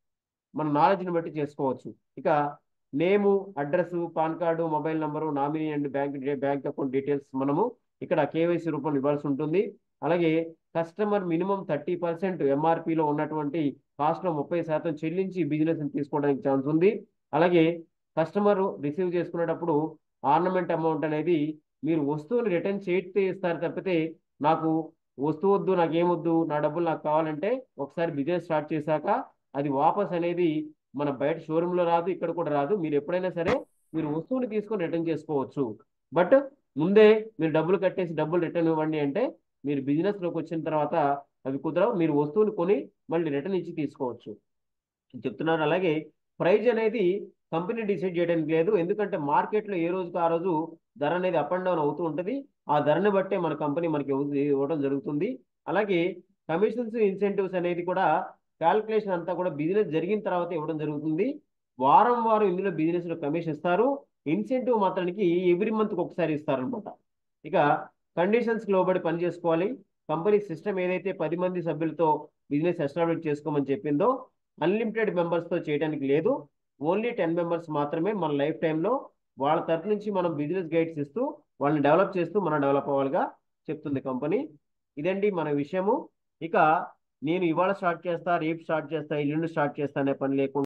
మన నాలెడ్జ్ని బట్టి చేసుకోవచ్చు ఇక నేము address PAN card mobile number nominee and bank bank account details మనము ఇక్కడ కేవైసీ రూపంలో ఇవ్వాల్సి ఉంటుంది అలాగే కస్టమర్ మినిమం థర్టీ పర్సెంట్ ఎంఆర్పిలో ఉన్నటువంటి కాస్ట్లో ముప్పై శాతం చెల్లించి బిజినెస్ తీసుకోవడానికి ఛాన్స్ ఉంది అలాగే కస్టమర్ రిసీవ్ చేసుకునేటప్పుడు ఆర్నమెంట్ అమౌంట్ అనేది మీరు వస్తువుని రిటర్న్ చేస్తే ఇస్తారు తప్పితే నాకు వస్తువు వద్దు నాకు ఏమొద్దు నా డబ్బులు నాకు కావాలంటే ఒకసారి బిజినెస్ స్టార్ట్ చేశాక అది వాపస్ అనేది మన బయట షోరూంలో రాదు ఇక్కడ కూడా రాదు మీరు ఎప్పుడైనా సరే మీరు వస్తువుని తీసుకొని రిటర్న్ చేసుకోవచ్చు బట్ ముందే మీరు డబ్బులు కట్టేసి డబ్బులు రిటర్న్ ఇవ్వండి అంటే మీరు బిజినెస్లోకి వచ్చిన తర్వాత అవి కుదరవు మీరు వస్తువుని కొని మళ్ళీ రిటర్న్ ఇచ్చి తీసుకోవచ్చు చెప్తున్నారు అలాగే ప్రైజ్ అనేది కంపెనీ డిసైడ్ చేయడానికి లేదు ఎందుకంటే మార్కెట్లో ఏ రోజుకి ఆ రోజు ధర అనేది అప్ అండ్ డౌన్ అవుతూ ఉంటుంది ఆ ధరని బట్టే మన కంపెనీ మనకి ఇవ్వడం జరుగుతుంది అలాగే కమిషన్స్ ఇన్సెంటివ్స్ అనేది కూడా క్యాల్కులేషన్ అంతా కూడా బిజినెస్ జరిగిన తర్వాత ఇవ్వడం జరుగుతుంది వారం వారం ఇందులో బిజినెస్లో కమిషన్ ఇస్తారు ఇన్సెంటివ్ మాత్రానికి ఎవ్రీ మంత్కి ఒకసారి ఇస్తారనమాట ఇక కండిషన్స్కి లోబడి పని చేసుకోవాలి కంపెనీ సిస్టమ్ ఏదైతే పది మంది సభ్యులతో బిజినెస్ ఎస్టాబ్లిష్ చేసుకోమని చెప్పిందో అన్లిమిటెడ్ మెంబర్స్తో చేయడానికి లేదు ఓన్లీ టెన్ మెంబర్స్ మాత్రమే మన లైఫ్ టైంలో వాళ్ళ తరఫు నుంచి మనం బిజినెస్ గైడ్స్ ఇస్తూ వాళ్ళని డెవలప్ చేస్తూ మనం డెవలప్ అవ్వాలిగా చెప్తుంది కంపెనీ ఇదండి మన విషయము ఇక నేను ఇవాళ స్టార్ట్ చేస్తా రేపు స్టార్ట్ చేస్తా ఎల్లుండి స్టార్ట్ చేస్తా అనే పని లేకుండా